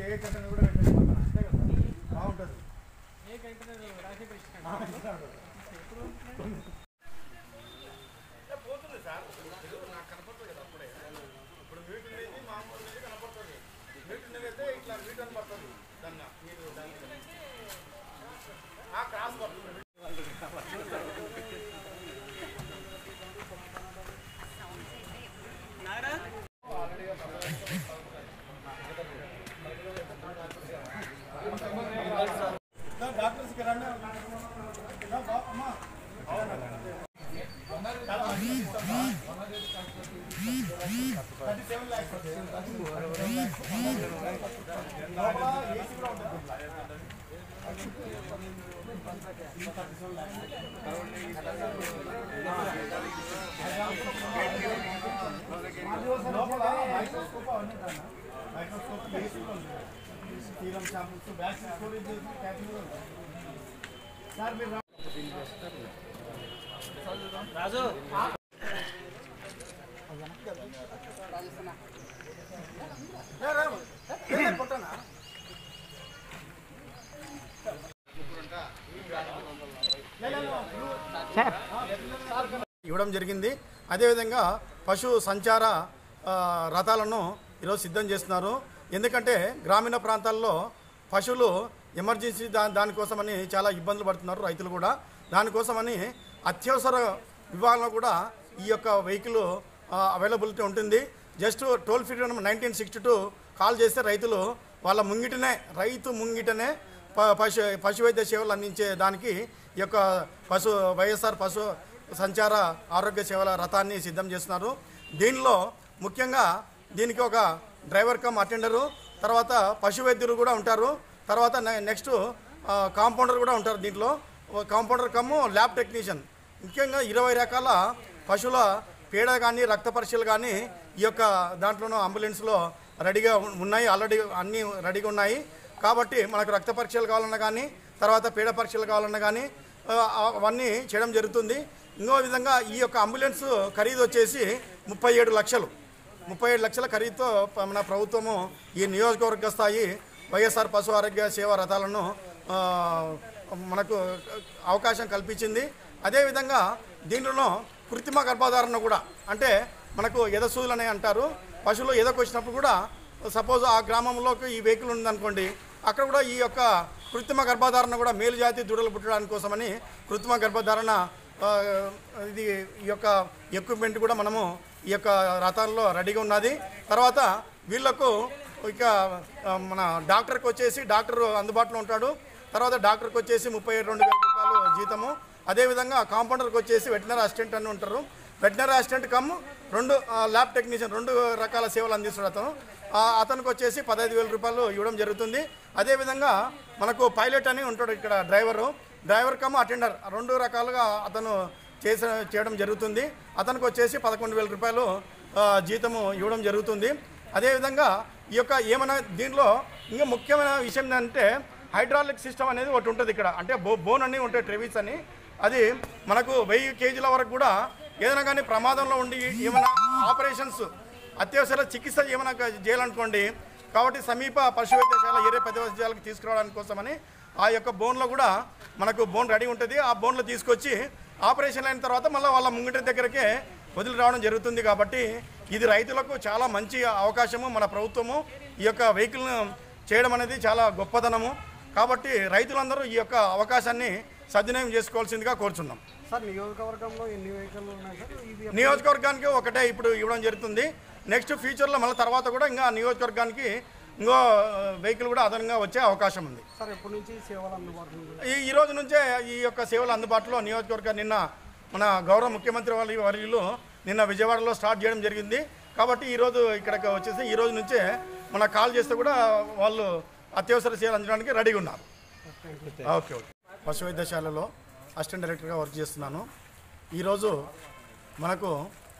A container కూడా పెట్టండి పక్కన అంతే కదా బాగుంటుంది పోతుంది సార్ నాకు కనపడుతుంది కదా అప్పుడే ఇప్పుడు మీట్ ఉండేది మామూలు ఉండేది కనపడుతుంది మీట్ ఉండేది అయితే ఇట్లా మీట్ అని పడుతుంది దాన్ని మీరు దాన్ని ఆ క్రాస్ పడుతుంది డాక్టర్స్కి రండి రా బా- అమ్మా థర్టీ సెవెన్ ల్యాక్స్ లోపల ఏసీ కూడా ఉంటుంది లోపల మైక్రోస్కోప్ అవన్నీ ఉంటాయి మైక్రోస్కోప్ ఏసీ కూడా ఉంటుంది serum shampoos vaccine storage capping కూడా ఉంటుంది సార్ మీరు రా- రా, రా. ఏ, ఏ, కొట్టనా? లే, లే, లే. ఇవ్వడం జరిగింది అదేవిధంగా పశు సంచార ఆ, రథాలను ఈరోజు సిద్ధం చేస్తున్నారు ఎందుకంటే గ్రామీణ ప్రాంతాల్లో పశువులు ఎమర్జెన్సీ దా దానికోసమని చాలా ఇబ్బందులు పడుతున్నారు రైతులు కూడా దానికోసమని అత్యవసర విభాగంలో కూడా ఈ యొక్క వెహికల్ అవైలబిలిటీ ఉంటుంది just toll free number nineteen sixty two call చేస్తే రైతులు వాళ్ళ ముంగిటనే రైతు ముంగిటనే ప- పశు పశు వైద్య సేవలు అందించే దానికి ఈ యొక్క పశు వైఎస్ఆర్ పశు సంచార ఆరోగ్య సేవల రథాన్ని సిద్ధం చేస్తున్నారు దీనిలో ముఖ్యంగా దీనికి ఒక డ్రైవర్ కమ్ అటెండరు తర్వాత పశు వైద్యులు కూడా ఉంటారు తర్వాత నె- నెక్స్ట్ ఆ, కాంపౌండర్ కూడా ఉంటారు దీంట్లో ఓ కాంపౌండర్ కమ్ము ల్యాబ్ టెక్నీషియన్ ముఖ్యంగా ఇరవై రకాల పశువుల పేడ కానీ రక్త పరీక్షలు కానీ ఈ యొక్క దాంట్లోనూ అంబులెన్స్లో రెడీగా ఉ- ఉన్నాయి ఆల్రెడీ అన్నీ రెడీగా ఉన్నాయి కాబట్టి మనకు రక్త పరీక్షలు కావాలన్నా కానీ తర్వాత పేడ పరీక్షలు కావాలన్నా కానీ ఆ, అవన్నీ చేయడం జరుగుతుంది ఇంకో విధంగా ఈ యొక్క అంబులెన్స్ ఖరీదు వచ్చేసి ముప్పై ఏడు లక్షలు ముప్పై ఏడు లక్షల ఖరీదుతో ప- మన ప్రభుత్వము ఈ నియోజకవర్గ స్థాయి వైఎస్ఆర్ పశు ఆరోగ్య సేవా రథాలను ఆ, మనకు అవకాశం కల్పించింది అదేవిధంగా దీంట్లో కృత్రిమ గర్భధారణ కూడా అంటే మనకు ఎదసూదులు అని అంటారు పశువులు ఎదకు వచ్చినప్పుడు కూడా సపోజ్ ఆ గ్రామంలోకి ఈ వెహికల్ ఉందనుకోండి అక్కడ కూడా ఈ యొక్క కృత్రిమ గర్భధారణ కూడా మేలు జాతి దూడలు పుట్టడానికి కోసమని కృత్రిమ గర్భధారణ ఆ, ఇది ఈ యొక్క ఎక్విప్మెంట్ కూడా మనము ఈ యొక్క రథాల్లో రెడీగా ఉన్నది తర్వాత వీళ్ళకు ఇక ఆ, మన డాక్టర్కి వచ్చేసి డాక్టర్ అందుబాటులో ఉంటాడు తర్వాత డాక్టర్కి వచ్చేసి ముప్పై రెండు వేల రూపాయలు జీతము అదేవిధంగా కాంపౌండర్కి వచ్చేసి వెటనరీ అసిస్టెంట్ అని ఉంటారు వెటనరీ అసిస్టెంట్ కమ్ రెండు ఆ, ల్యాబ్ టెక్నీషియన్ రెండు రకాల సేవలు అందిస్తాడు అతను ఆ, అతనికి వచ్చేసి పదహైదు వేల రూపాయలు ఇవ్వడం జరుగుతుంది అదేవిధంగా మనకు పైలట్ అని ఉంటాడు ఇక్కడ డ్రైవరు డ్రైవర్ కమ్ అటెండర్ రెండు రకాలుగా అతను చేస చేయడం జరుగుతుంది అతనికి వచ్చేసి పదకొండు వేల రూపాయలు ఆ, జీతము ఇవ్వడం జరుగుతుంది అదేవిధంగా ఈ యొక్క ఏమైనా దీనిలో ఇంకా ముఖ్యమైన విషయం ఏంటంటే హైడ్రాలిక్ సిస్టమ్ అనేది ఒకటి ఉంటుంది ఇక్కడ అంటే బో బోన్ అని ఉంటాయి ట్రెవిస్ అని అది మనకు వెయ్యి కేజీల వరకు కూడా ఏదైనా కానీ ప్రమాదంలో ఉండి ఏమైనా ఆపరేషన్స్ అత్యవసర చికిత్స ఏమైనా క- చేయాలనుకోండి కాబట్టి సమీప పశు వైద్యశాల ఏరే పెద్ద వైద్యాలకు తీసుకురావడానికి కోసమని ఆ యొక్క బోన్లో కూడా మనకు బోన్ రెడీ ఉంటుంది ఆ బోన్లో తీసుకొచ్చి ఆపరేషన్ అయిన తర్వాత మళ్ళీ వాళ్ళ ముంగిటి దగ్గరకే వదిలి రావడం జరుగుతుంది కాబట్టి ఇది రైతులకు చాలా మంచి అవకాశము మన ప్రభుత్వము ఈ యొక్క వెహికల్ను చేయడం అనేది చాలా గొప్పతనము కాబట్టి రైతులందరూ ఈ యొక్క అవకాశాన్ని సద్వినియోగం చేసుకోవాల్సిందిగా కోరుచున్నాం సార్ నియోజకవర్గంలో ఎన్ని వెహికల్ ఉన్నాయి సార్ ఇది నియోజకవర్గానికి ఒకటే ఇప్పుడు ఇవ్వడం జరుగుతుంది నెక్స్ట్ ఫ్యూచర్లో మళ్ళీ తర్వాత కూడా ఇంకా నియోజకవర్గానికి ఇంకో వెహికల్ కూడా అదనంగా వచ్చే అవకాశం ఉంది సార్ ఎప్పటి నుంచి ఈ సేవలు అందుబాటులో ఉన్నాయి? ఈ ఈ రోజు నుంచే ఈ యొక్క సేవలు అందుబాటులో నియోజకవర్గం నిన్న మన గౌరవ ముఖ్యమంత్రి వాళ్ళ వర్యులు నిన్న విజయవాడలో స్టార్ట్ చేయడం జరిగింది కాబట్టి ఈరోజు ఇక్కడికి వచ్చేసి ఈ రోజు నుంచే మన కాల్ చేస్తే కూడా వాళ్ళు అత్యవసర సేవలు అందించడానికి రెడీగా ఉన్నారు ఓకే ఓకే పశు వైద్యశాలలో అసిస్టెంట్ డైరెక్టర్గా వర్క్ చేస్తున్నాను ఈరోజు మనకు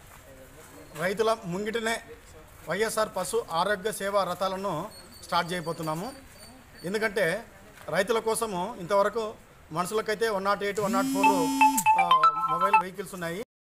రైతుల ముంగిటనే వైఎస్ఆర్ పశు ఆరోగ్య సేవా రథాలను స్టార్ట్ చేయబోతున్నాము ఎందుకంటే రైతుల కోసము ఇంతవరకు మనుషులకైతే one not eight one not four mobile vehicles ఉన్నాయి